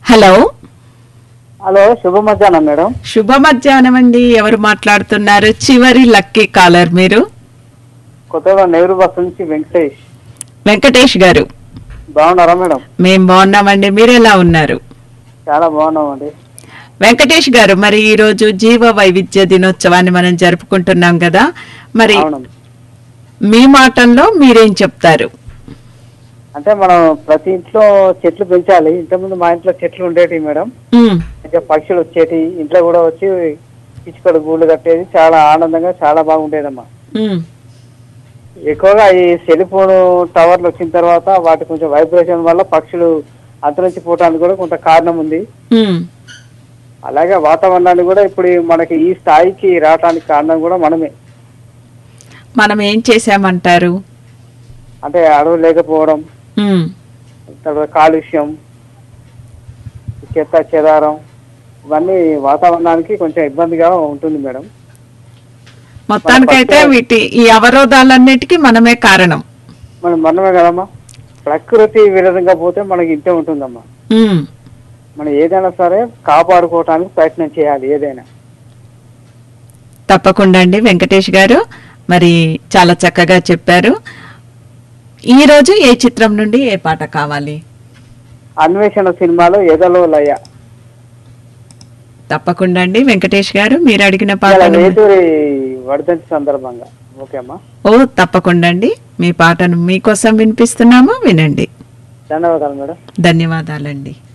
hello hello శుభ మధ్యాహ్నం madam శుభ మధ్యాహ్నం అండి ఎవరు మాట్లాడుతున్నారు చివరి లక్కీ కాలర్ మీరు కొత్తగా నెహ్రూ బస్ నుంచి వెంకటేష్ వెంకటేష్ గారు బాగున్నారా మేడం మేం బాగున్నామండి మీరు ఎలా ఉన్నారు చాలా బాగున్నామండి వెంకటేష్ గారు మరి ఈ రోజు జీవ వైవిధ్య దినోత్సవాన్ని మనం జరుపుకుంటున్నాం కదా మరి అవును మీ మాటల్లో మీరేం చెప్తారు అంటే మనం ప్రతి ఇంట్లో చెట్లు పెంచాలి ఇంతకుముందు మా ఇంట్లో చెట్లు ఉండేవి మేడం ఉమ్, ఇంకా పక్షులు వచ్చేటి ఇంట్లో కూడా వచ్చి పిచ్చుకలు గూళ్ళు కట్టేది చాలా ఆనందంగా చాలా బాగుండేదమ్మా ఉమ్, ఎక్కువగా ఈ సెల్ ఫోన్ టవర్లు వచ్చిన తర్వాత వాటి కొంచెం వైబ్రేషన్ వల్ల పక్షులు అంతరించిపోవడానికి కూడా కొంత కారణం ఉంది ఉమ్, అలాగే వాతావరణాన్ని కూడా ఇప్పుడు మనకి ఈ స్థాయికి రావడానికి కారణం కూడా మనమే మనం ఏం చేశామంటారు అంటే అడవులు లేకపోవడం ఉమ్, తర్వాత కాలుష్యం చెత్త చెదారం ఇవన్నీ వాతావరణానికి కొంచెం ఇబ్బందిగా ఉంటుంది మేడం మొత్తానికైతే వీటి ఈ అవరోధాలన్నిటికీ మనమే కారణం మనం మనమే కదమ్మా ప్రకృతి విరుద్ధంగా పోతే మనకి ఇంతే ఉంటుందమ్మా ఉమ్, మనం ఏదైనా సరే కాపాడుకోవటానికి ప్రయత్నం చేయాలి ఏదైనా తప్పకుండా అండి వెంకటేష్ గారు మరి చాలా చక్కగా చెప్పారు ఈ రోజు ఏ చిత్రం నుండి ఏ పాట కావాలి అన్వేషణ సినిమాలో ఎదలో లయ తప్పకుండా అండి వెంకటేష్ గారు మీరు అడిగిన ఇలా పాటను వేటూరి వర్ధంతి సందర్భంగా ఓకే అమ్మా ఓ తప్పకుండా అండి మీ పాటను మీకోసం వినిపిస్తున్నాము వినండి ధన్యవాదాలు మేడం ధన్యవాదాలండి